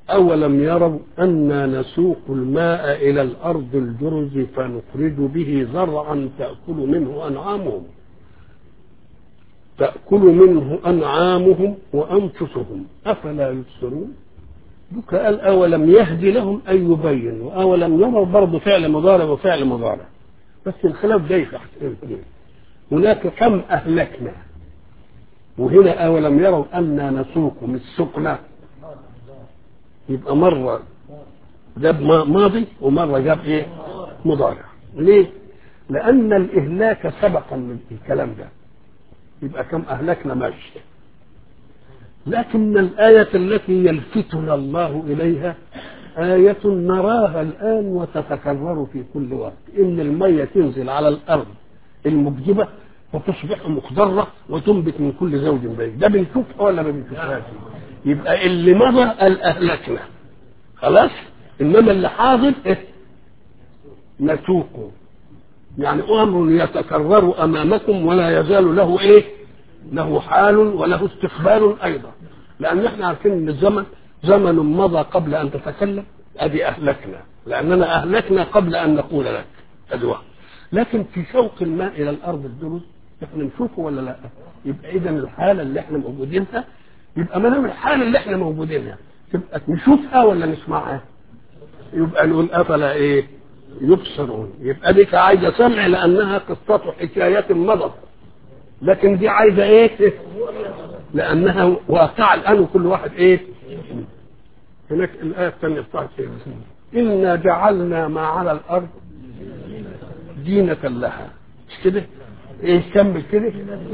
أولم يروا أنا نسوق الماء إلى الأرض الجرز فنخرج به زرعا تأكل منه أنعامهم تأكل منه أنعامهم وأنفسهم أفلا يبصرون بك قال أولم يهد لهم أن يبينوا أولم يروا برضه فعل مضارع وفعل مضارع بس الخلاف جاي تحت هناك كم أهلكنا وهنا أولم يروا أنا نسوق من السقنا يبقى مرة جاب ماضي ومرة جاب إيه مضارع ليه لأن الإهلاك سبقا من الكلام ده يبقى كم أهلكنا ماشي لكن الآية التي يلفتنا الله إليها آية نراها الآن وتتكرر في كل وقت إن المية تنزل على الأرض المجدبة وتصبح مخضرة وتنبت من كل زوج بعيد ده بنشوفها ولا ما بنشوفهاش يبقى اللي مضى قال أهلكنا خلاص إنما اللي حاضر إيه نسوقه يعني أمر يتكرر أمامكم ولا يزال له إيه له حال وله استقبال أيضا لأن احنا عارفين أن الزمن زمن مضى قبل أن تتكلم أدي أهلكنا لأننا أهلكنا قبل أن نقول لك أدوى لكن في شوق الماء إلى الأرض الدروس احنا نشوفه ولا لا يبقى إذا الحالة اللي احنا موجودينها يبقى ما دام الحالة اللي احنا موجودينها تبقى نشوفها ولا نسمعها يبقى نقول أفلا إيه يبصرون يبقى دي عايزة سمع لأنها قصة حكايات مضت لكن دي عايزة إيه لأنها واقعة الآن وكل واحد إيه هناك الآية الثانية بتاعت إيه إنا جعلنا ما على الأرض دينة لها مش كده إيه كمل كده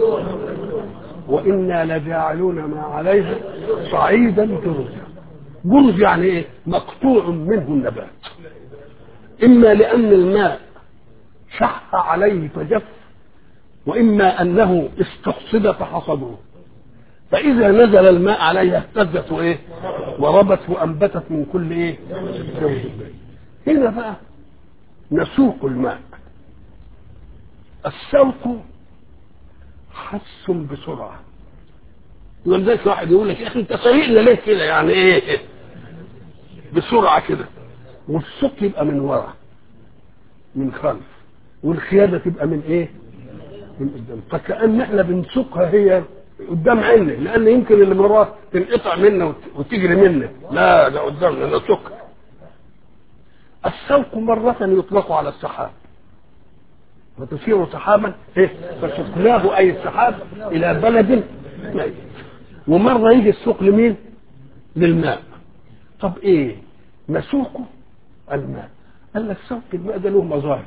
وإنا لجاعلون ما عليها صعيدا جرزا جرز يعني إيه مقطوع منه النبات إما لأن الماء شح عليه فجف وإما أنه استحصد فحصدوه فإذا نزل الماء عليها اهتزت وإيه وربت وأنبتت من كل إيه هنا بقى نسوق الماء السوق حس بسرعة ولذلك واحد يقول لك يا أخي أنت سايقنا ليه كده يعني إيه بسرعة كده والسوق يبقى من ورا من خلف والخيادة تبقى من إيه من قدام فكأن احنا بنسوقها هي قدام عيننا لان يمكن اللي مراه تنقطع منا وتجري منا لا ده قدامنا نسوقها السوق مرة يطلق على السحاب وتصير سحابا إيه؟ فسقناه اي السحاب الى بلد ميت ومرة يجي السوق لمين؟ للماء طب ايه؟ نسوقه الماء قال لك سوق الماء ده له مظاهر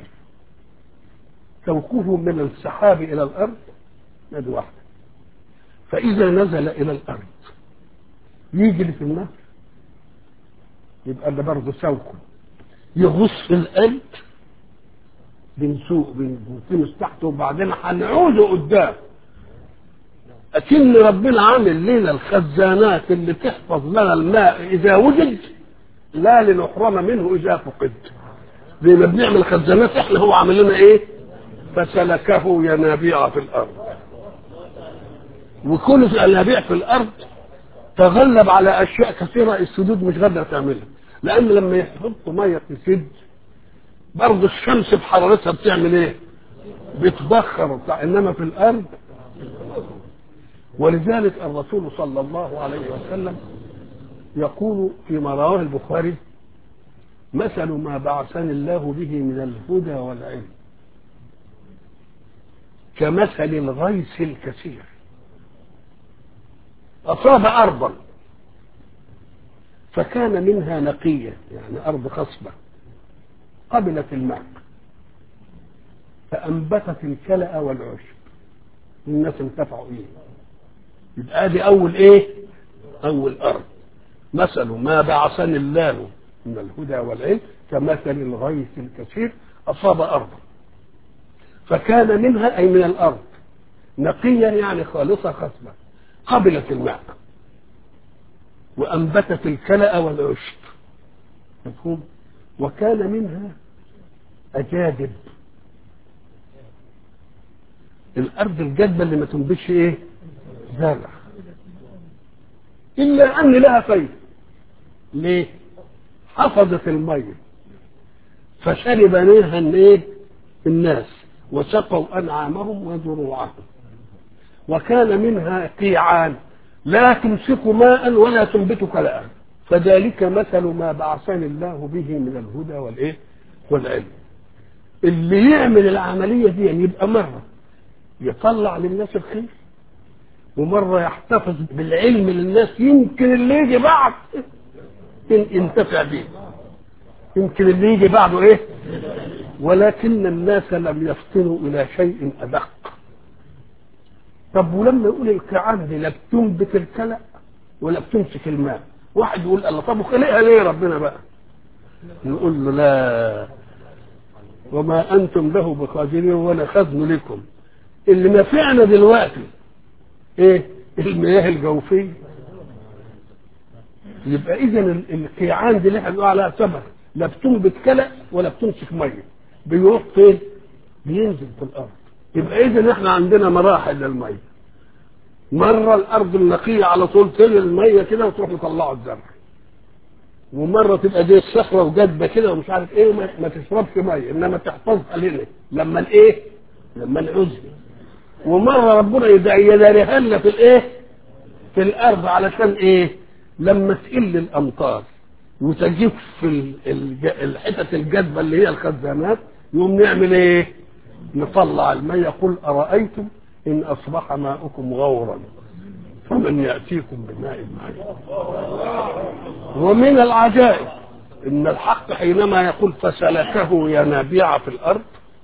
سوقه من السحاب الى الارض يد واحده فاذا نزل الى الارض يجري في النهر يبقى ده برضه سوقه يغص في القلب بنسوق بنفنس تحته وبعدين هنعوده قدام أكن ربنا عامل لنا الخزانات اللي تحفظ لنا الماء إذا وجد لا لنحرم منه إذا فقد زي ما بنعمل خزانات احنا هو عامل لنا ايه فسلكه ينابيع في الارض وكل الينابيع في الارض تغلب على اشياء كثيره السدود مش قادره تعملها لان لما يحطوا ميه في سد برضه الشمس بحرارتها بتعمل ايه بتبخر وبتاع انما في الارض ولذلك الرسول صلى الله عليه وسلم يقول فيما رواه البخاري مثل ما بعثني الله به من الهدى والعلم كمثل الغيث الكثير أصاب أرضا فكان منها نقية يعني أرض خصبة قبلت الماء فأنبتت الكلأ والعشب الناس انتفعوا إيه يبقى دي أول إيه أول أرض مثل ما بعثني الله من الهدى والعلم كمثل الغيث الكثير أصاب أرضا فكان منها أي من الأرض نقية يعني خالصة خصبة قبلت الماء وأنبتت الكلأ والعشب مفهوم وكان منها أجادب الأرض الجدبة اللي ما تنبتش إيه زرع إلا أن لها فايدة ليه حفظت الميه فشرب منها الايه الناس وسقوا انعامهم وزروعهم وكان منها قيعان لا تمسك ماء ولا تنبت كلاء فذلك مثل ما بعثني الله به من الهدى والايه والعلم اللي يعمل العمليه دي يعني يبقى مره يطلع للناس الخير ومره يحتفظ بالعلم للناس يمكن اللي يجي بعد ينتفع به يمكن اللي يجي بعده ايه ولكن الناس لم يفطنوا الى شيء ادق طب ولما يقول الكعان دي لا بتنبت الكلى ولا بتمسك الماء واحد يقول الله طب وخلقها ليه ربنا بقى نقول له لا وما انتم له بقادرين ولا خزن لكم اللي نفعنا دلوقتي ايه المياه الجوفيه يبقى اذا القيعان دي اللي احنا بنقول عليها ثمر لا بتنبت كلى ولا بتمسك ميه بيروح فين؟ بينزل في الارض يبقى اذا احنا عندنا مراحل للميه مره الارض النقيه على طول تل الميه كده وتروح مطلعه الزرع ومره تبقى دي الصخره وجدبه كده ومش عارف ايه ما, ما تشربش ميه انما تحفظها لنا لما الايه؟ لما العزل ومره ربنا يداريها لنا في الايه؟ في الارض علشان ايه؟ لما تقل الامطار وتجف في الحتت الجدبه اللي هي الخزانات يقوم نعمل ايه؟ نطلع المية قل أرأيتم إن أصبح ماؤكم غورا فمن يأتيكم بماء معين ومن العجائب إن الحق حينما يقول فسلكه ينابيع في الأرض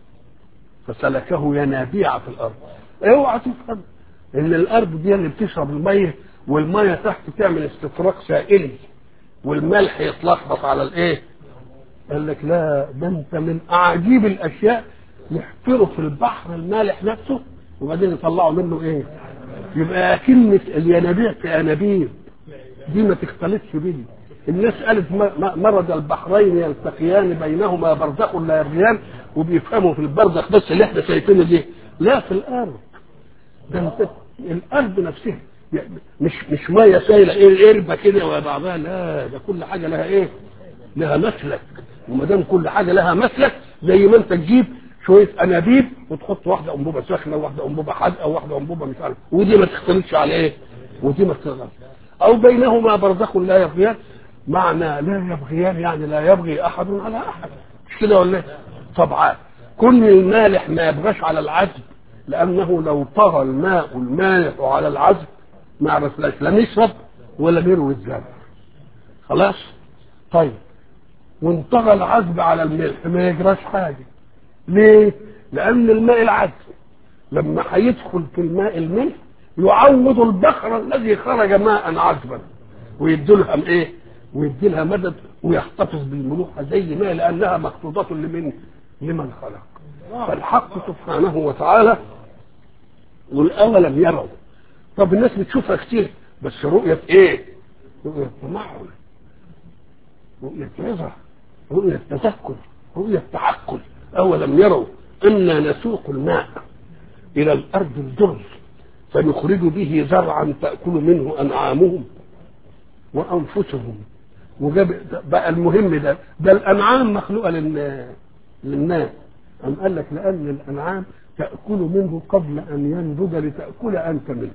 فسلكه ينابيع في الأرض اوعى تفهم إن الأرض دي اللي بتشرب المية والمية تحت تعمل استفراغ سائلي والملح يتلخبط على الإيه؟ قال لك لا ده أنت من أعجيب الأشياء يحفروا في البحر المالح نفسه وبعدين يطلعوا منه ايه يبقى كلمة الينابيع كأنابيب دي ما تختلطش بيه الناس قالت مرض البحرين يلتقيان بينهما برزخ لا يبغيان وبيفهموا في البرزخ بس اللي احنا شايفينه دي لا في الارض ده انت الارض نفسها مش مش ميه سايله ايه قربه كده وبعضها لا ده كل حاجه لها ايه؟ لها مسلك وما دام كل حاجه لها مسلك زي ما انت تجيب شويه انابيب وتحط واحده انبوبه سخنه وواحده انبوبه حادقه وواحده انبوبه مش عارف ودي ما تختلطش على ايه؟ ودي ما تختلطش او بينهما برزخ لا يبغيان معنى لا يبغيان يعني لا يبغي احد على احد مش كده ولا ايه؟ طبعا كل المالح ما يبغاش على العذب لانه لو طغى الماء المالح على العذب ما عرفناش لا نشرب ولا نروي الزرع خلاص طيب وانطغى العذب على الملح ما يجراش حاجه ليه؟ لأن الماء العذب لما هيدخل في الماء الملح يعوض البخر الذي خرج ماء عذبا ويدي لها ايه؟ ويدي لها مدد ويحتفظ بالملوحة زي ما لأنها مخطوطة لمن لمن خلق فالحق سبحانه وتعالى والأولم يروا طب الناس بتشوفها كتير بس رؤية ايه؟ رؤية تمعن رؤية عظة رؤية تذكر رؤية تعقل أولم يروا أنا نسوق الماء إلى الأرض الجرز فنخرج به زرعا تأكل منه أنعامهم وأنفسهم وجاب بقى المهم ده ده الأنعام مخلوقة للناس أم قال لك لأن الأنعام تأكل منه قبل أن ينضج لتأكل أنت منه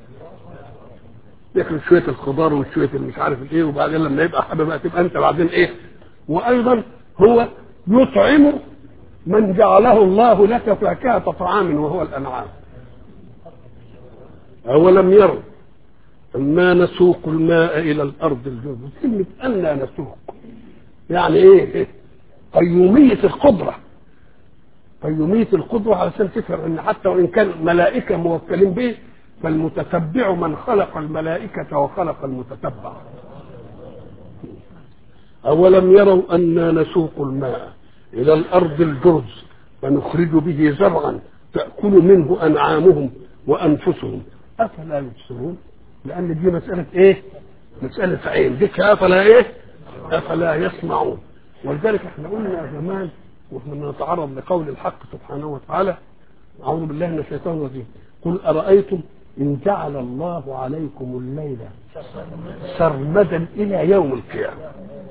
ياكل شوية الخضار وشوية مش عارف الايه وبعدين لما يبقى حابب تبقى انت بعدين ايه وايضا هو يطعم من جعله الله لك فاكهة طعام وهو الأنعام أولم يروا أنا نسوق الماء إلى الأرض الجوز كلمة أنا نسوق يعني إيه قيومية القدرة قيومية القدرة علشان تفهم أن حتى وإن كان ملائكة موكلين به فالمتتبع من خلق الملائكة وخلق المتتبع أولم يروا أنا نسوق الماء إلى الأرض الجرز فنخرج به زرعا تأكل منه أنعامهم وأنفسهم أفلا يبصرون لأن دي مسألة إيه؟ مسألة عين ديك أفلا إيه؟ أفلا يسمعون ولذلك احنا قلنا زمان واحنا بنتعرض لقول الحق سبحانه وتعالى أعوذ بالله من الشيطان الرجيم قل أرأيتم إن جعل الله عليكم الليل سرمدا إلى يوم القيامة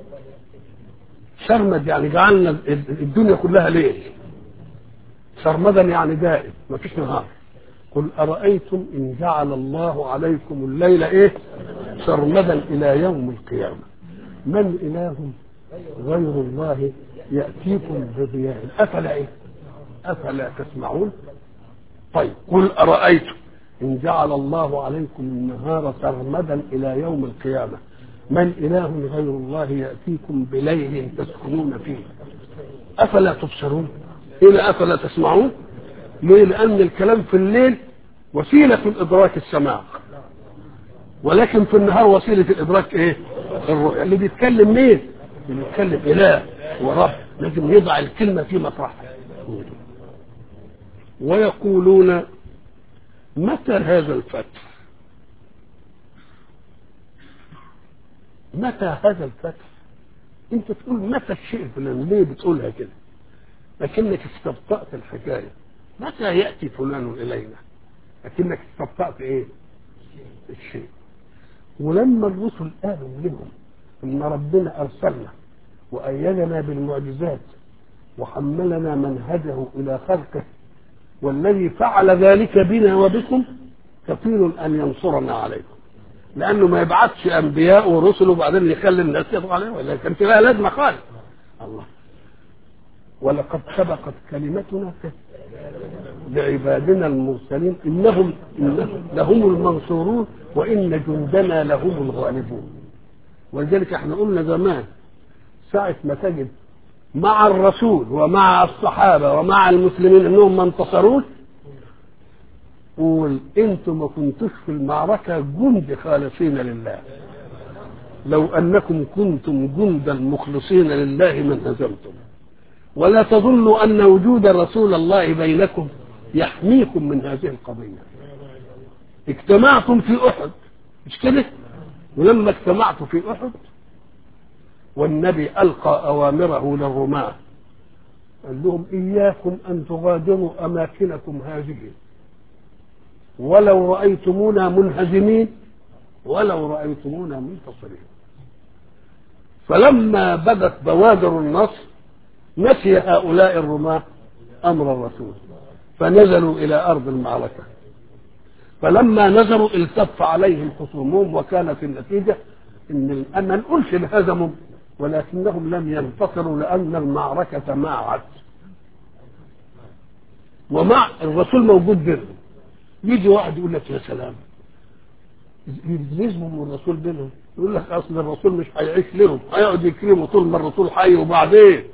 سرمد يعني جعلنا الدنيا كلها ليل سرمدا يعني دائم ما فيش نهار قل أرأيتم إن جعل الله عليكم الليل إيه سرمدا إلى يوم القيامة من إله غير الله يأتيكم بضياء أفلا إيه أفلا تسمعون طيب قل أرأيتم إن جعل الله عليكم النهار سرمدا إلى يوم القيامة من إله غير الله يأتيكم بليل تسكنون فيه أفلا تبصرون إلى أفلا تسمعون ليه لأن الكلام في الليل وسيلة الإدراك السماع ولكن في النهار وسيلة الإدراك إيه الرؤية اللي بيتكلم مين اللي بيتكلم إله ورب لازم يضع الكلمة في مطرحها ويقولون متى هذا الفتح متى هذا الفتح انت تقول متى الشيء الفلاني ليه بتقولها كده لكنك استبطأت الحكاية متى يأتي فلان إلينا لكنك استبطأت ايه الشيء ولما الرسل قالوا لهم ان ربنا ارسلنا وايدنا بالمعجزات وحملنا منهجه الى خلقه والذي فعل ذلك بنا وبكم كفيل ان ينصرنا عليكم لانه ما يبعثش انبياء ورسل وبعدين يخلي الناس يضغط عليهم ولا كان لها لازمه خالص الله ولقد سبقت كلمتنا لعبادنا المرسلين انهم إنهم لهم المنصورون وان جندنا لهم الغالبون ولذلك احنا قلنا زمان ساعة ما تجد مع الرسول ومع الصحابة ومع المسلمين انهم ما انتصروش قول انتم ما كنتوش في المعركة جند خالصين لله لو انكم كنتم جندا مخلصين لله من هزمتم ولا تظنوا ان وجود رسول الله بينكم يحميكم من هذه القضية اجتمعتم في احد مش كده ولما اجتمعتوا في احد والنبي القى اوامره للرماة قال لهم اياكم ان تغادروا اماكنكم هذه ولو رايتمونا منهزمين ولو رايتمونا منتصرين فلما بدت بوادر النصر نسي هؤلاء الرماة امر الرسول فنزلوا الى ارض المعركه فلما نزلوا التف عليهم خصومهم وكانت النتيجه ان ما نقولش انهزموا ولكنهم لم ينتصروا لان المعركه معت ومع الرسول موجود بينهم يجي واحد يقول لك يا سلام يلزمهم الرسول بينهم يقول لك اصل الرسول مش هيعيش لهم هيقعد يكرمه طول ما الرسول حي وبعدين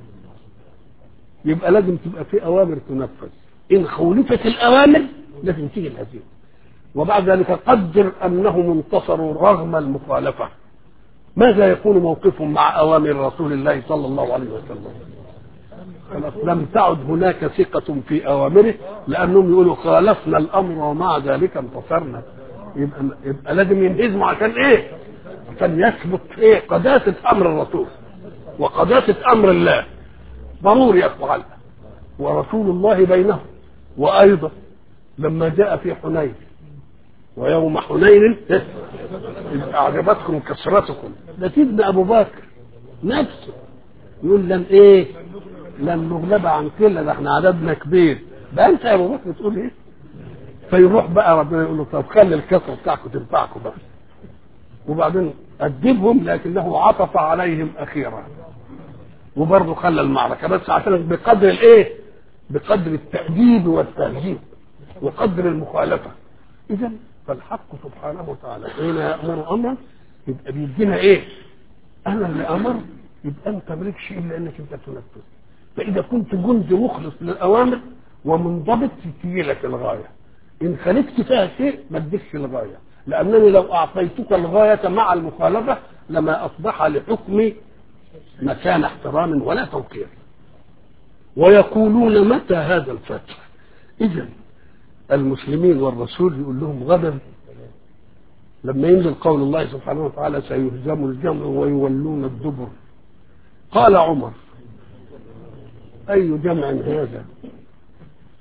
يبقى لازم تبقى في اوامر تنفذ ان خولفت الاوامر لازم تيجي الهزيمه وبعد ذلك قدر انهم انتصروا رغم المخالفه ماذا يكون موقفهم مع اوامر رسول الله صلى الله عليه وسلم خلاص لم تعد هناك ثقة في أوامره لأنهم يقولوا خالفنا الأمر ومع ذلك انتصرنا يبقى, يبقى لازم ينهزموا عشان إيه؟ عشان يثبت إيه؟ قداسة أمر الرسول وقداسة أمر الله ضروري يفعلها ورسول الله بينهم وأيضا لما جاء في حنين ويوم حنين إذ أعجبتكم كثرتكم ده سيدنا أبو بكر نفسه يقول لن إيه لن نغلب عن كلا ده احنا عددنا كبير بقى أنت يا أبو بكر تقول إيه فيروح بقى ربنا يقول له طب خلي الكثرة بتاعكم تنفعكم بقى وبعدين أدبهم لكنه عطف عليهم أخيرا وبرضه خلى المعركة بس عشان بقدر الإيه بقدر التأديب والتهذيب وقدر المخالفة إذا فالحق سبحانه وتعالى حين يأمر أمرا يبقى بيدينا إيه؟ أنا اللي أمر يبقى أنت مالكش إلا إنك أنت تنفذ فإذا كنت جند مخلص للأوامر ومنضبط تجي لك الغاية إن خالفت فيها شيء ما تديكش الغاية لأنني لو أعطيتك الغاية مع المخالفة لما أصبح لحكمي مكان احترام ولا توقير ويقولون متى هذا الفتح إذا المسلمين والرسول يقول لهم غدا لما ينزل قول الله سبحانه وتعالى سيهزم الجمع ويولون الدبر قال عمر أي جمع هذا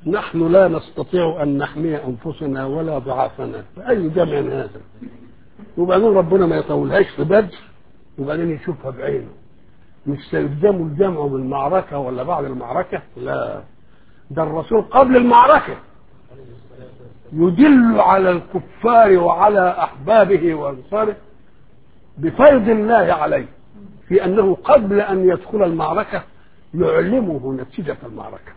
نحن لا نستطيع أن نحمي أنفسنا ولا ضعافنا فأي جمع هذا وبعدين ربنا ما يطولهاش في بدر وبعدين يشوفها بعينه مش سيلزموا الجمع بالمعركة ولا بعد المعركة لا ده الرسول قبل المعركة يدل على الكفار وعلى أحبابه وأنصاره بفيض الله عليه في أنه قبل أن يدخل المعركة يعلمه نتيجة المعركة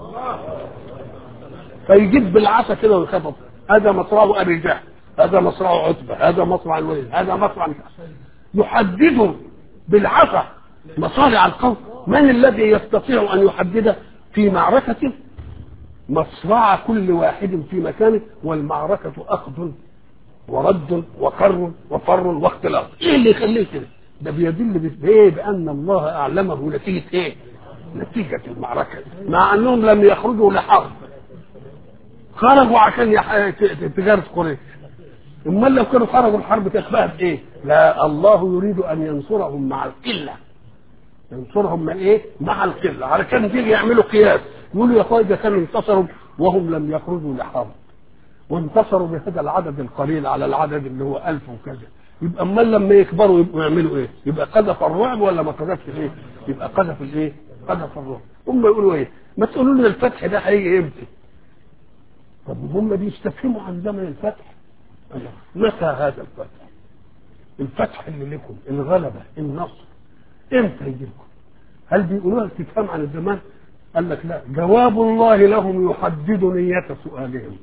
فيجيب بالعصا كده ويخبط هذا مصرع أبي جهل هذا مصرع عتبة هذا مصرع الوليد هذا مصرع يحدد بالعصا مصارع القوم من الذي يستطيع أن يحدد في معركة مصرع كل واحد في مكانه والمعركة أخذ ورد وقر وفر واختلاط ايه اللي يخليه كده ده بيدل بايه بان الله اعلمه نتيجه ايه نتيجه المعركه مع انهم لم يخرجوا لحرب خرجوا عشان يح... تجاره قريش امال لو كانوا خرجوا الحرب تشبه بايه لا الله يريد ان ينصرهم مع القله ينصرهم من ايه مع القله علشان تيجي يعملوا قياس يقولوا يا اخويا ده كانوا انتصروا وهم لم يخرجوا لحرب وانتصروا بهذا العدد القليل على العدد اللي هو ألف وكذا يبقى امال لما يكبروا يبقوا يعملوا ايه يبقى قذف الرعب ولا ما قذفش ايه يبقى قذف الايه قذف الرعب هم يقولوا ايه ما تقولوا لنا الفتح ده هيجي امتى طب هم بيستفهموا عن زمن الفتح الله. متى هذا الفتح الفتح اللي لكم الغلبة النصر امتى يجي لكم هل بيقولوها استفهام عن الزمان قال لك لا جواب الله لهم يحدد نية سؤالهم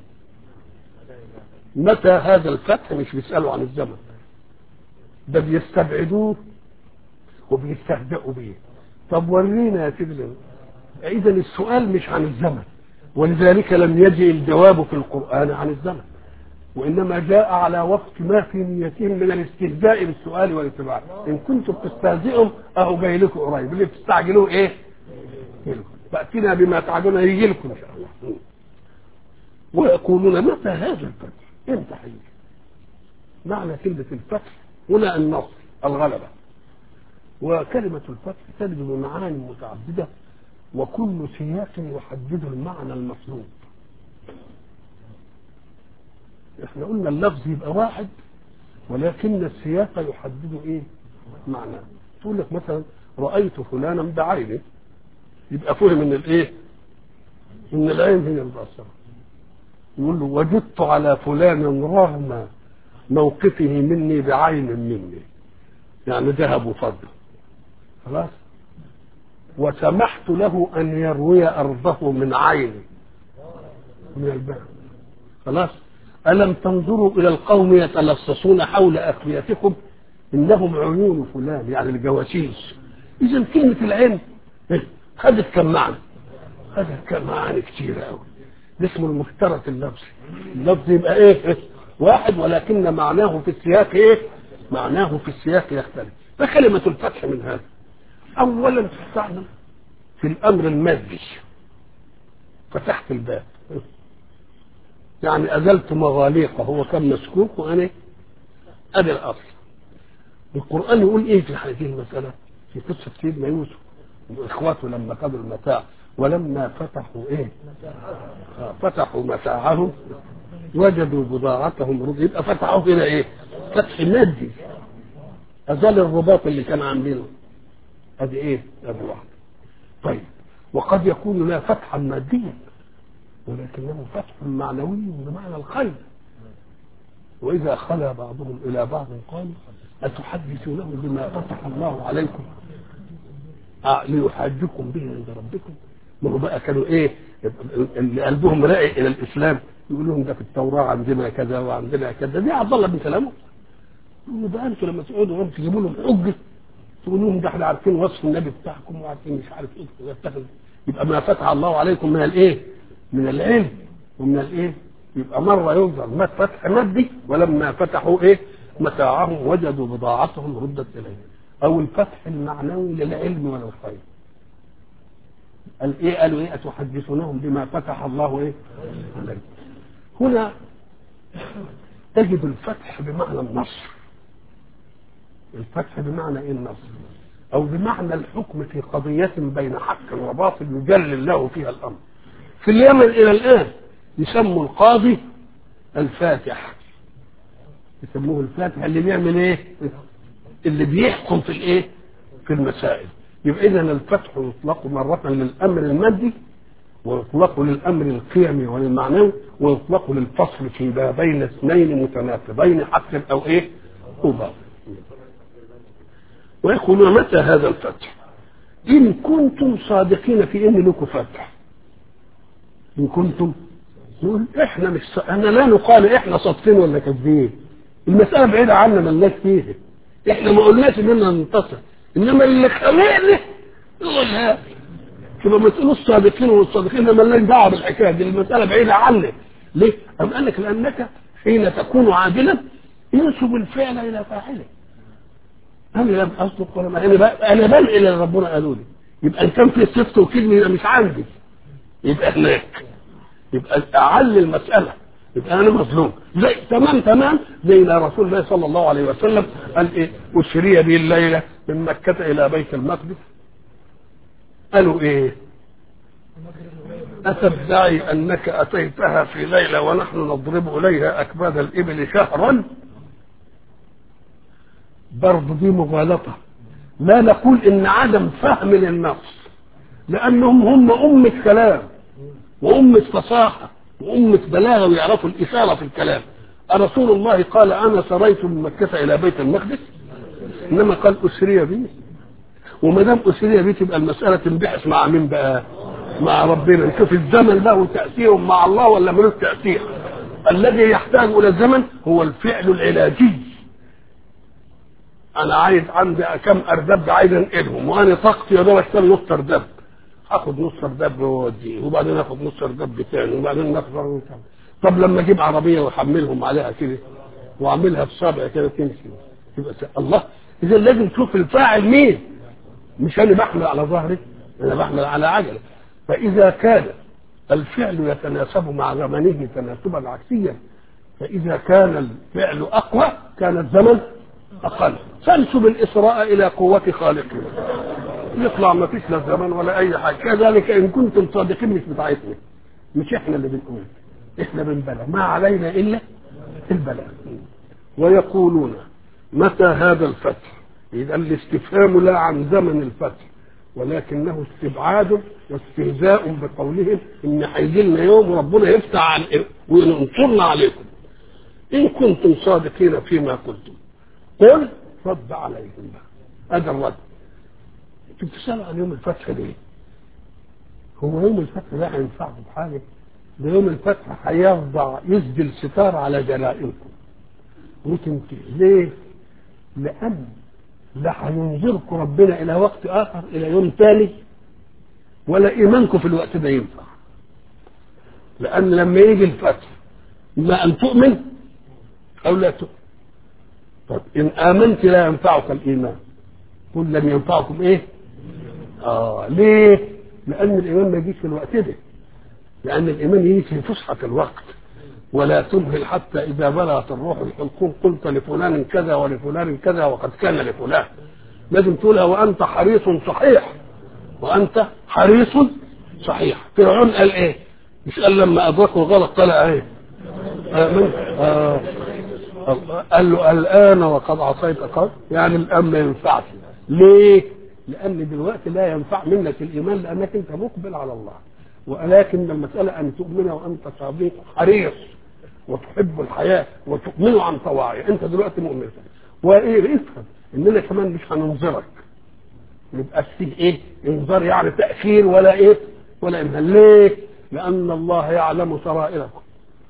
متى هذا الفتح مش بيسألوا عن الزمن ده بيستبعدوه وبيستهزئوا بيه طب ورينا يا سيدنا اذا السؤال مش عن الزمن ولذلك لم يجئ الجواب في القرآن عن الزمن وإنما جاء على وفق ما في نيتهم من الاستهزاء بالسؤال والاتباع إن كنتم تستهزئوا أهو جاي لكم قريب اللي بتستعجلوه إيه؟ فأتنا بما تعدون يجي لكم إن شاء الله ويقولون متى هذا الفتح؟ امتى هيجي؟ معنى كلمة الفتح هنا النصر الغلبة وكلمة الفتح تجد بمعاني متعددة وكل سياق يحدد المعنى المطلوب احنا قلنا اللفظ يبقى واحد ولكن السياق يحدد ايه معناه تقول لك مثلا رأيت فلانا بعينه يبقى فهم ان الايه ان العين هي البصر يقول له وجدت على فلان رغم موقفه مني بعين مني يعني ذهب وفضل خلاص وسمحت له ان يروي ارضه من عيني من البحر خلاص الم تنظروا الى القوم يتلصصون حول اخبيتكم انهم عيون فلان يعني الجواسيس اذا كلمه العين خدت كم معنى خدت كم معنى كتير قوي اسمه المشترك اللفظي اللفظ يبقى ايه واحد ولكن معناه في السياق ايه معناه في السياق يختلف فكلمة الفتح من هذا اولا تستعمل في الامر المادي فتحت الباب يعني ازلت مغاليقه هو كان مسكوك وانا ادي الاصل القران يقول ايه في هذه المساله في قصه سيدنا يوسف واخواته لما خدوا المتاع ولما فتحوا ايه آه فتحوا متاعهم وجدوا بضاعتهم رضي يبقى فتحوا هنا ايه فتح مادي ازال الرباط اللي كان عاملينه ادي ايه ادي واحد طيب وقد يكون لا فتحا ماديا ولكنه فتح معنوي بمعنى الخير واذا خلا بعضهم الى بعض قالوا اتحدثونهم بما فتح الله عليكم آه ليحاجكم به عند ربكم ما هو بقى كانوا ايه اللي قلبهم راقي الى الاسلام يقول لهم ده في التوراه عندنا كذا وعندنا كذا دي عبد الله بن سلامه يقولوا ده انتوا لما تقعدوا هم تجيبوا لهم حجه تقول لهم ده احنا عارفين وصف النبي بتاعكم وعارفين مش عارف ايه يتخذ يبقى ما فتح الله عليكم من الايه؟ من العلم ومن الايه؟ يبقى مره ينظر ما فتح مادي ولما فتحوا ايه؟ متاعهم وجدوا بضاعتهم ردت اليهم او الفتح المعنوي للعلم وللخير قال ايه قالوا ايه اتحدثونهم بما فتح الله ايه عليكم هنا تجد الفتح بمعنى النصر الفتح بمعنى ايه النصر او بمعنى الحكم في قضية بين حق وباطل يجلل له فيها الامر في اليمن الى الان يسموا القاضي الفاتح يسموه الفاتح اللي بيعمل ايه اللي بيحكم في الايه في المسائل يبقى اذا الفتح يطلق مره للامر المادي ويطلق للامر القيمي وللمعنوي ويطلق للفصل في ما بين اثنين متناقضين حق او ايه او باطل ويقولون متى هذا الفتح ان كنتم صادقين في ان لكم فتح ان كنتم نقول احنا مش ص... احنا لا نقال احنا صادقين ولا كاذبين المساله بعيده عنا ملناش فيها احنا ما قلناش اننا ننتصر انما اللي خلقنا يقول لا تبقى ما تقولوش صادقين والصادقين ما لناش دعوه بالحكايه دي المساله بعيده عنك ليه؟ أم قال لك لانك حين تكون عادلا ينسب الفعل الى فاعله انا لم اصدق ولا ما انا بقى انا بنقل اللي ربنا قالوا لي يبقى ان كان في صدق وكذب يبقى مش عندي يبقى هناك يبقى اعل المساله يبقى انا مظلوم زي تمام تمام زي ما رسول الله صلى الله عليه وسلم قال ايه اسري به الليله من مكه الى بيت المقدس قالوا ايه أتدعي أنك أتيتها في ليلة ونحن نضرب إليها أكباد الإبل شهرا برضه دي مغالطة لا نقول إن عدم فهم للنص لأنهم هم أمة كلام وأمة فصاحة وأمة بلاغة ويعرفوا الإشارة في الكلام أرسول الله قال أنا سريت من مكة إلى بيت المقدس إنما قال أسري بي وما دام أسري بي تبقى المسألة تنبحث مع مين بقى؟ مع ربنا نشوف الزمن له تأثير مع الله ولا ملوش تأثير الذي يحتاج إلى الزمن هو الفعل العلاجي أنا عايز عندي كم أردب عايز أنقلهم وأنا طاقتي يا دوب أشتغل نص أردب اخد نص اردب واوديه وبعدين اخد نص اردب تاني وبعدين ناخد طب لما اجيب عربيه واحملهم عليها كده واعملها بصابع كده تمشي يبقى الله اذا لازم تشوف الفاعل مين مش انا بحمل على ظهري انا بحمل على عجله فاذا كان الفعل يتناسب مع زمنه تناسبا عكسيا فاذا كان الفعل اقوى كان الزمن اقل فانسب الاسراء الى قوه خالقنا يطلع ما فيش لا زمن ولا اي حاجه كذلك ان كنتم صادقين مش بتاعتنا مش احنا اللي بنقول احنا بنبلغ ما علينا الا البلاغ ويقولون متى هذا الفتح اذا الاستفهام لا عن زمن الفتح ولكنه استبعاد واستهزاء بقولهم ان هيجي لنا يوم ربنا يفتح عن وينصرنا عليكم ان كنتم صادقين فيما قلتم قل رد عليهم بقى هذا الرد انتوا بتسالوا عن يوم الفتح ليه؟ هو يوم الفتح ده هينفعكم بحاجه؟ ده يوم الفتح هيفضع يسدي الستار على جرائمكم وتنتهي ليه؟ لأن لا هينظركم ربنا إلى وقت آخر إلى يوم ثاني ولا إيمانكم في الوقت ده ينفع لأن لما يجي الفتح إما أن تؤمن أو لا تؤمن طب إن آمنت لا ينفعك الإيمان قل لم ينفعكم إيه؟ آه ليه؟ لأن الإيمان ما يجيش في الوقت ده لأن الإيمان يجي في فسحة الوقت ولا تمهل حتى إذا بلغت الروح الحلقوم قلت لفلان كذا ولفلان كذا وقد كان لفلان لازم تقولها وأنت حريص صحيح وأنت حريص صحيح فرعون قال إيه؟ مش قال لما أدركه الغلط طلع إيه؟ آمن آه قال له الآن وقد عصيت قبل يعني الآن ما ينفعش ليه؟ لأن دلوقتي لا ينفع منك الإيمان لأنك أنت مقبل على الله ولكن المسألة أن تؤمن وأنت صديق حريص وتحب الحياة وتؤمن عن طواعي أنت دلوقتي مؤمن وإيه افهم إننا كمان مش هننظرك يبقى فيه إيه انذار يعني تأخير ولا إيه ولا إمهال ليه لأن الله يعلم سرائركم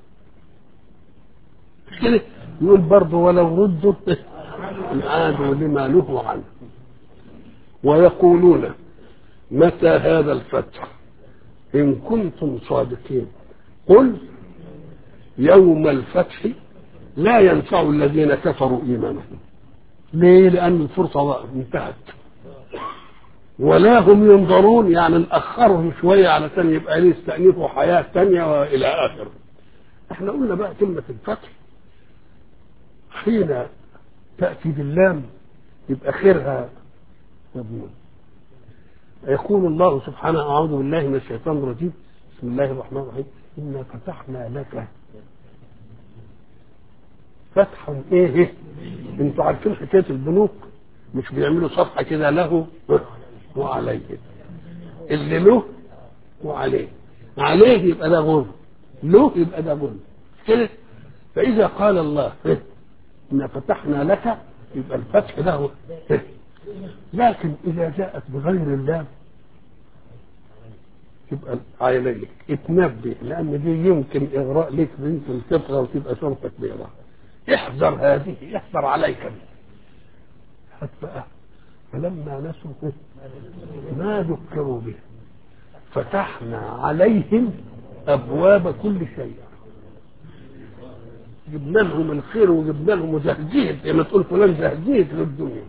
مش كده يقول برضه ولو ردوا عادوا لما نهوا عنه ويقولون متى هذا الفتح إن كنتم صادقين قل يوم الفتح لا ينفع الذين كفروا إيمانهم ليه؟ لأن الفرصة انتهت ولا هم ينظرون يعني نأخرهم شوية علشان يبقى ليه يستأنفوا حياة تانية وإلى آخر احنا قلنا بقى كلمة الفتح حين تأتي باللام يبقى خيرها مضمون يقول الله سبحانه أعوذ بالله من الشيطان الرجيم بسم الله الرحمن الرحيم إنا فتحنا لك فتحا ايه انتوا عارفين حكايه البنوك مش بيعملوا صفحه كده له وعليه اللي له وعليه عليه يبقى ده غنى له يبقى ده غنى كده فاذا قال الله إنا فتحنا لك يبقى الفتح ده هو لكن إذا جاءت بغير الله يبقى عليك اتنبه لأن دي يمكن إغراء لك يمكن تطغى وتبقى شرطك بيضاء احذر هذه احذر عليك هات بقى فلما نسوا ما ذكروا به فتحنا عليهم أبواب كل شيء جبنا لهم الخير وجبنا لهم زهزيت زي ما تقول فلان زهزيت للدنيا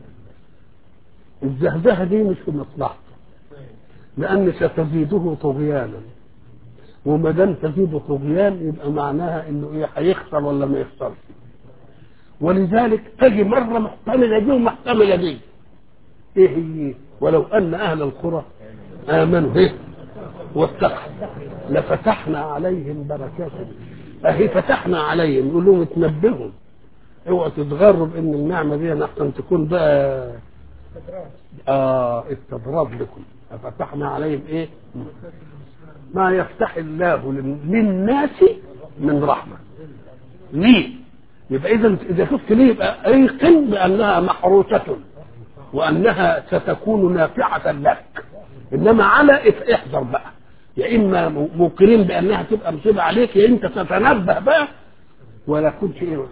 الزهزهه دي مش في مصلحته لان ستزيده طغيانا وما دام تزيد طغيان يبقى معناها انه ايه هيخسر ولا ما يخسرش ولذلك تجي مره محتمله دي ومحتمله دي ايه هي ولو ان اهل القرى امنوا ايه واتقوا لفتحنا عليهم بركات اهي فتحنا عليهم نقول لهم اتنبهوا اوعوا تتغروا بان النعمه دي احسن تكون بقى اه استدراج لكم ففتحنا عليهم ايه ما يفتح الله للناس من رحمه ليه يبقى اذا اذا شفت ليه يبقى ايقن بانها محروسه وانها ستكون نافعه لك انما على احذر بقى يا اما موقنين بانها تبقى مصيبه عليك يا انت تتنبه بقى ولا كنت ايه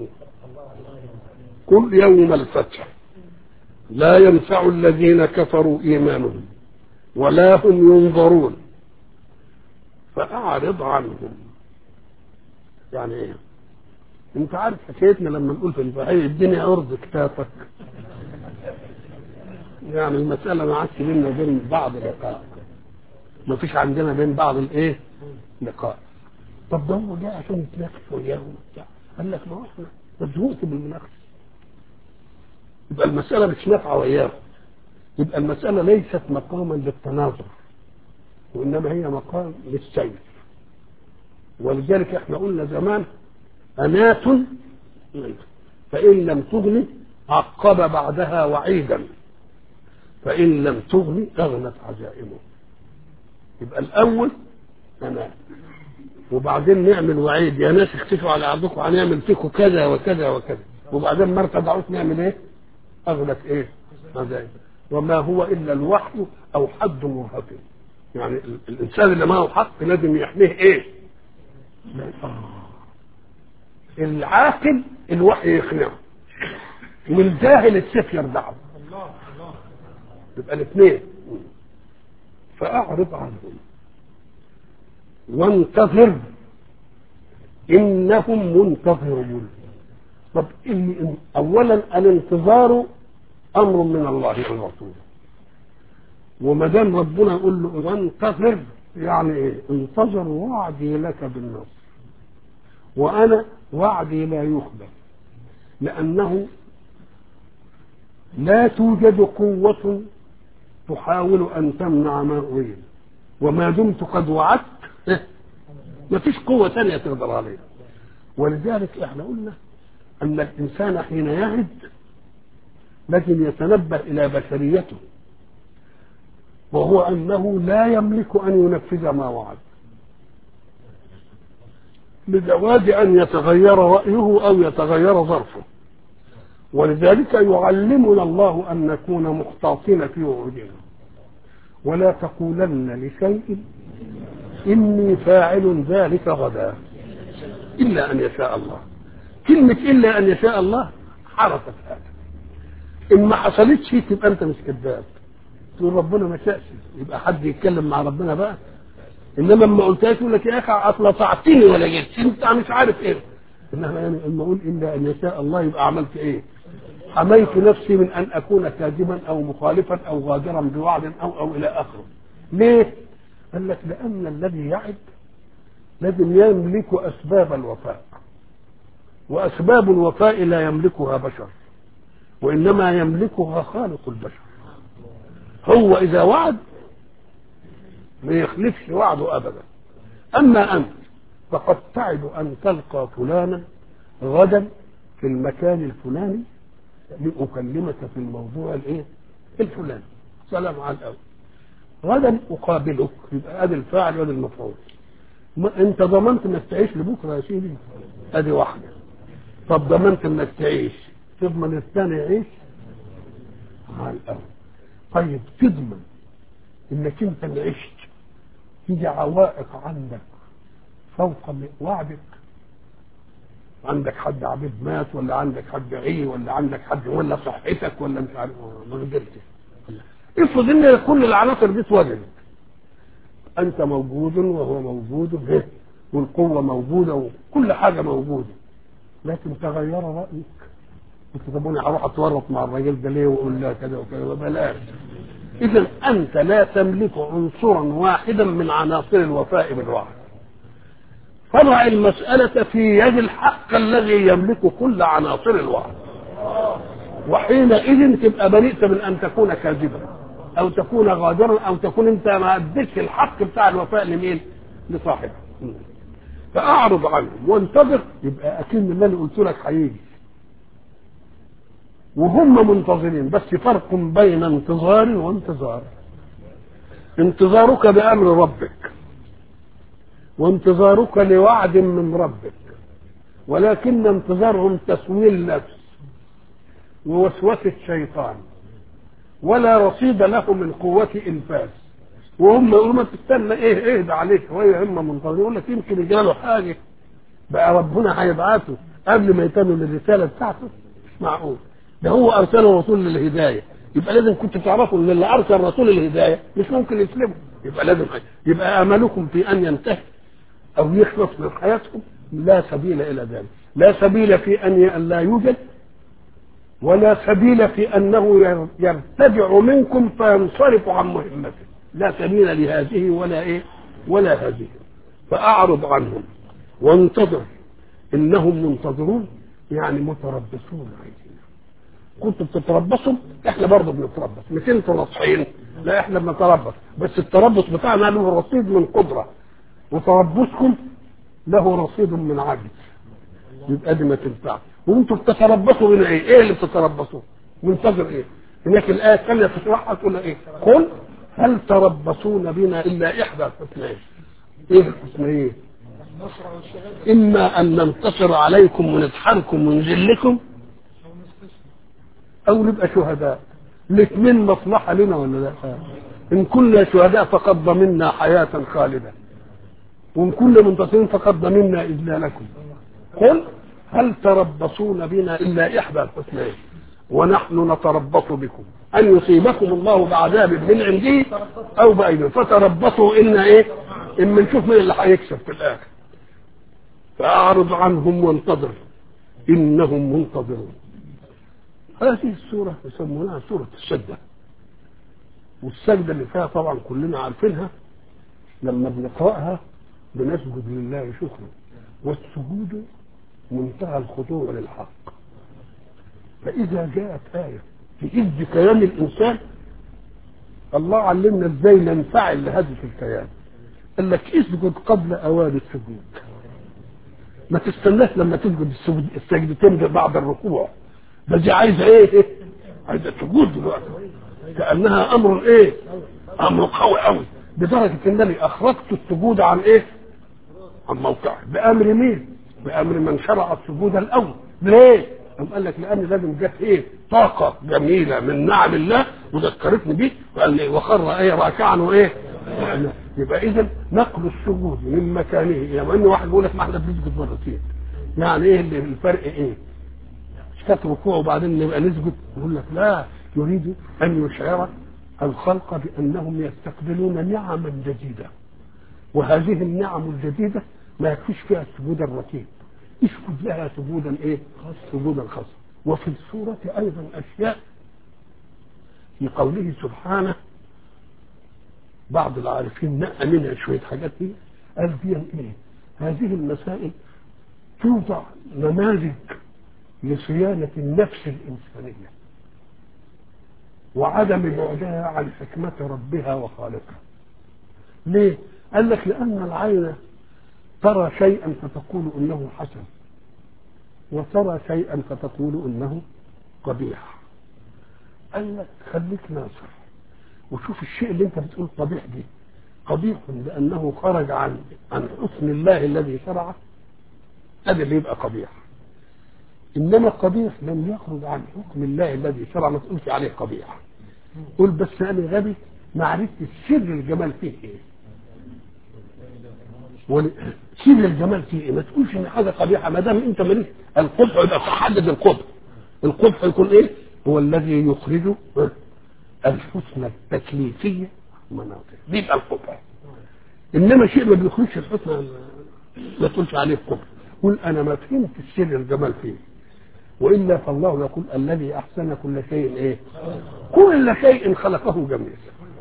كل يوم الفتح لا ينفع الذين كفروا ايمانهم ولا هم ينظرون فاعرض عنهم يعني ايه انت عارف حكايتنا لما نقول في البحية الدنيا ارض كتافك يعني المسألة ما عادش بيننا وبين بعض لقاء ما فيش عندنا بين بعض الايه لقاء طب ده هو جاي عشان يتناقش وياهم وبتاع قال لك ما هو احنا مزهوق بالمناقشه يبقى المساله مش نافعه وياهم يبقى المساله ليست مقاما للتناظر وانما هي مقام للسير ولذلك احنا قلنا زمان انات فان لم تغني عقب بعدها وعيدا فان لم تغني اغنت عزائمه يبقى الاول انا وبعدين نعمل وعيد يا ناس اختفوا على عرضكم هنعمل فيكم كذا وكذا وكذا وبعدين ما ارتدعوش نعمل ايه اغلق ايه مزايد وما هو الا الوحي او حد مرهف يعني الانسان اللي معه حق لازم يحميه ايه العاقل الوحي يقنعه والجاهل السيف يردعه يبقى الاثنين فأعرض عنهم وانتظر إنهم منتظرون طب إن أولا الانتظار أمر من الله والرسول وما دام ربنا يقول له وانتظر يعني إيه؟ انتظر وعدي لك بالنصر وأنا وعدي لا يخلف لأنه لا توجد قوة تحاول أن تمنع ما أريد وما دمت قد وعدت ما فيش قوة ثانية تقدر عليها ولذلك احنا قلنا أن الإنسان حين يعد لازم يتنبه إلى بشريته وهو أنه لا يملك أن ينفذ ما وعد لجواز أن يتغير رأيه أو يتغير ظرفه ولذلك يعلمنا الله أن نكون محتاطين في وعودنا ولا تقولن لشيء إني فاعل ذلك غدا إلا أن يشاء الله كلمة إلا أن يشاء الله حرفت هذا إن ما حصلتش تبقى أنت مش كذاب تقول ربنا ما شاءش يبقى حد يتكلم مع ربنا بقى انما لما قلتها يقول لك يا اخي اصلا طعتني ولا جيت انت مش عارف ايه انما يعني لما اقول الا ان يشاء الله يبقى عملت ايه حميت نفسي من ان اكون كاذبا او مخالفا او غادرا بوعد او او الى اخره ليه قال لك لان الذي يعد لازم يملك اسباب الوفاء واسباب الوفاء لا يملكها بشر وانما يملكها خالق البشر هو اذا وعد ما يخلفش وعده ابدا اما انت فقد تعد ان تلقى فلانا غدا في المكان الفلاني لاكلمك في الموضوع الايه الفلاني سلام على الاول غدا اقابلك يبقى ادي الفاعل وادي المفعول ما انت ضمنت انك تعيش لبكره يا سيدي ادي واحده طب ضمنت انك تعيش تضمن الثاني يعيش على الاول طيب تضمن انك انت اللي عشت تيجي عوائق عندك فوق وعدك عندك حد عبيد مات ولا عندك حد عي ولا عندك حد ولا صحتك ولا مش عارف ما قدرتش افرض ان كل العناصر دي اتوجدت انت موجود وهو موجود إيه؟ والقوه موجوده وكل حاجه موجوده لكن تغير رايك قلت طب انا هروح اتورط مع الراجل ده ليه واقول له كذا وكذا بلاش اذا انت لا تملك عنصرا واحدا من عناصر الوفاء بالوعد فضع المسألة في يد الحق الذي يملك كل عناصر الوعد وحينئذ تبقى بريئة من أن تكون كاذبا أو تكون غادرا أو تكون أنت ما أديتش الحق بتاع الوفاء لمين؟ لصاحبه فأعرض عنهم وانتظر يبقى أكن اللي أنا قلت لك هيجي وهم منتظرين بس فرق بين انتظار وانتظار انتظارك بأمر ربك وانتظارك لوعد من ربك ولكن انتظارهم تسويل نفس ووسوسة شيطان ولا رصيد له من قوة إنفاذ وهم يقولوا ما تستنى ايه اهدى عليك شوية هم منتظرين يقول لك يمكن يجاله حاجة بقى ربنا هيبعته قبل ما يتم الرسالة بتاعته مش معقول ده هو أرسله رسول للهداية يبقى لازم كنت تعرفوا ان اللي أرسل رسول للهداية مش ممكن يسلمه يبقى لازم يبقى أملكم في أن ينتهي أو يخلص من حياتكم لا سبيل إلى ذلك لا سبيل في أن لا يوجد ولا سبيل في أنه يرتدع منكم فينصرف عن مهمته لا سبيل لهذه ولا إيه ولا هذه فأعرض عنهم وانتظر إنهم منتظرون يعني متربصون عايزين كنتوا بتتربصوا احنا برضه بنتربص مش انتوا ناصحين لا احنا بنتربص بس التربص بتاعنا له رصيد من قدره وتربصكم له رصيد من عجز يبقى دي ما تنفعش وانتم بتتربصوا من ايه؟ ايه اللي بتتربصوا؟ منتظر ايه؟ هناك الايه الثانيه تشرحها تقول ايه؟ قل هل تربصون بنا الا احدى الحسنين؟ ايه الحسنين؟ اما ان ننتصر عليكم ونسحركم ونذلكم او نبقى شهداء الاثنين مصلحه لنا ولا لا؟ ان كنا شهداء فقد ضمنا حياه خالده وان كنا منتصرين فقد ضمنا اذلالكم قل هل تربصون بنا الا احدى الحسنين ونحن نتربص بكم ان يصيبكم الله بعذاب من عنده او بايده فتربصوا ان ايه اما نشوف مين اللي هيكسب في الاخر فاعرض عنهم وانتظر انهم منتظرون هذه السوره يسمونها سوره السجده والسجده اللي فيها طبعا كلنا عارفينها لما بنقراها بنسجد لله شكرا والسجود منتهى الخضوع للحق فإذا جاءت آية تهز كيان الإنسان الله علمنا ازاي ننفعل لهذه الكيان قال لك اسجد قبل أوان السجود ما تستناش لما تسجد السجدتين بعد الركوع ده دي عايزه ايه؟ عايزه سجود دلوقتي كانها امر ايه؟ امر قوي قوي لدرجه انني اخرجت السجود عن ايه؟ عن موقعه بامر مين؟ بامر من شرع السجود الاول ليه؟ قام قال لك لان لازم جت ايه؟ طاقه جميله من نعم الله وذكرتني بيه وقال لي وخر ايه راكعا وايه؟ يبقى اذا نقل السجود من مكانه يعني ان واحد بيقول لك ما احنا بنسجد مرتين يعني ايه اللي الفرق ايه؟ مش كانت ركوع وبعدين نبقى نسجد يقول لك لا يريد ان يشعر الخلق بانهم يستقبلون نعما جديده وهذه النعم الجديده ما يكفيش فيها السجود الرتيب اسجد لها سجودا ايه سجودا خاصا وفي السورة ايضا اشياء في قوله سبحانه بعض العارفين نقى منها شوية حاجات دي قال دي ايه هذه المسائل توضع نماذج لصيانة النفس الإنسانية وعدم بعدها عن حكمة ربها وخالقها ليه؟ قال لك لأن العين ترى شيئا فتقول إنه حسن وترى شيئا فتقول إنه قبيح قال لك خليك ناصر وشوف الشيء اللي انت بتقول قبيح دي قبيح لأنه خرج عن عن حسن الله الذي شرعه هذا اللي يبقى قبيح إنما قبيح لم يخرج عن حكم الله الذي شرع ما تقولش عليه قبيح قول بس أنا غبي ما عرفت سر الجمال فيه إيه ول- سر الجمال فيه إيه ما تقولش إن حاجة قبيحة ما دام أنت ماليش القبح يبقى تحدد القبح القبح يكون إيه هو الذي يخرج الحسن التكليفية مناطق دي يبقى القبح انما شيء ما بيخرجش الحسن ما تقولش عليه قبح قل انا ما فهمت السر الجمال فيه والا فالله يقول الذي احسن كل شيء ايه كل شيء خلقه جميل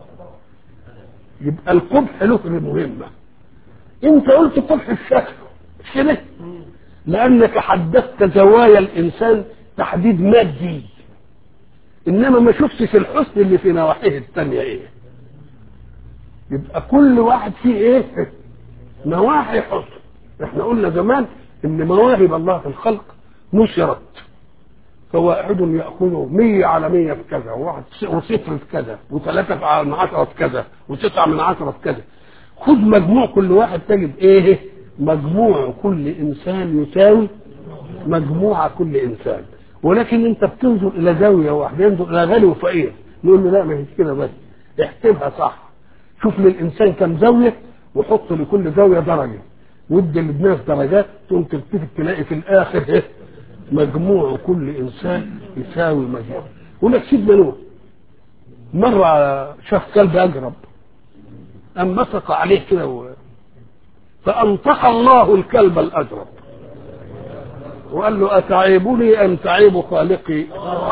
يبقى القبح له مهمه انت قلت قبح الشكل مش كده لانك حددت زوايا الانسان تحديد مادي انما ما شفتش الحسن اللي في نواحيه الثانيه ايه يبقى كل واحد فيه ايه نواحي حسن احنا قلنا زمان ان مواهب الله في الخلق نشرت فواحد يأخذ مية على مية في كذا وواحد س- وصفر في كذا وثلاثة من عشرة في كذا وتسعة من عشرة في كذا خذ مجموع كل واحد تجد ايه مجموع كل انسان يساوي مجموعة كل انسان ولكن انت بتنظر الى زاوية واحدة ينظر الى غني وفقير نقول له لا ما هيش كده بس احسبها صح شوف للانسان كم زاوية وحط لكل زاوية درجة وادي للناس درجات تقوم تلتفت تلاقي في الاخر ايه مجموع كل انسان يساوي مجموع يقول لك سيدنا نوح مرة شاف كلب اجرب أم مسق عليه كده و... فأنطق الله الكلب الأجرب وقال له أتعيبني أم تعيب خالقي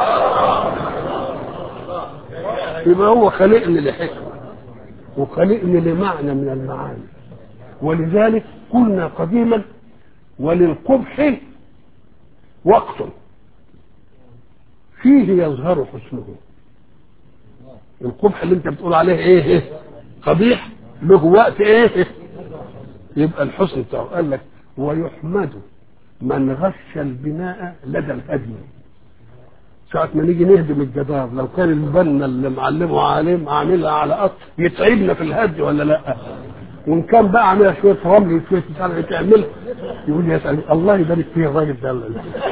يبقى هو خلقني لحكمة وخلقني لمعنى من المعاني ولذلك قلنا قديما وللقبح وقت فيه يظهر حسنه القبح اللي انت بتقول عليه ايه, إيه؟ قبيح له وقت ايه يبقى الحسن بتاعه قال لك ويحمد من غش البناء لدى الهدم ساعة ما نيجي نهدم الجدار لو كان البنا اللي معلمه عالم عاملها على قط يتعبنا في الهد ولا لا وان كان بقى عاملها شويه رمل وشويه مش عارف إيه تعملها يقول لي يسأل الله يبارك فيه الراجل ده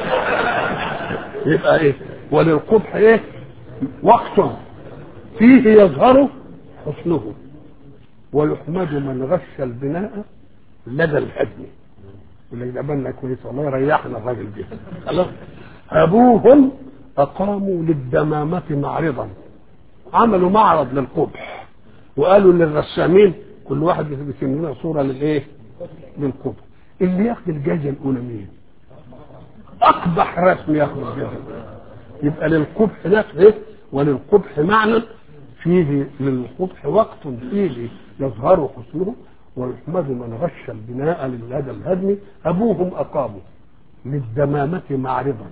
يبقى ايه وللقبح ايه وقت فيه يظهر حسنه ويحمد من غش البناء لدى الهدم يقول لك ده بنا كويس والله يريحنا الراجل ده خلاص ابوهم اقاموا للدمامه معرضا عملوا معرض للقبح وقالوا للرسامين كل واحد يرسم لنا صوره للايه؟ للقبح اللي ياخد الجائزه الاولى مين؟ اقبح رسم ياخد الجائزه يبقى للقبح نفسه ايه؟ وللقبح معنى فيه للقبح وقت فيه يظهر حسنه ويحمد من غش البناء للهدى الهدم ابوهم اقاموا للدمامه معرضا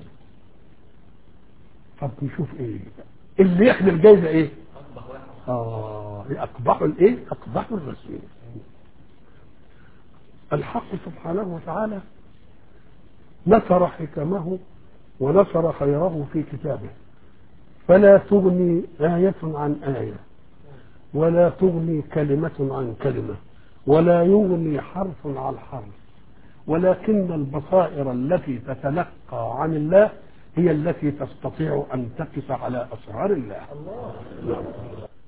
طب نشوف ايه اللي ياخد الجايزه ايه اه اقبح الايه اقبح الرسول الحق سبحانه وتعالى نشر حكمه ونشر خيره في كتابه فلا تغني آية عن آية ولا تغني كلمة عن كلمة ولا يغني حرف عن حرف ولكن البصائر التي تتلقى عن الله هي التي تستطيع أن تقف على أسرار الله نعم.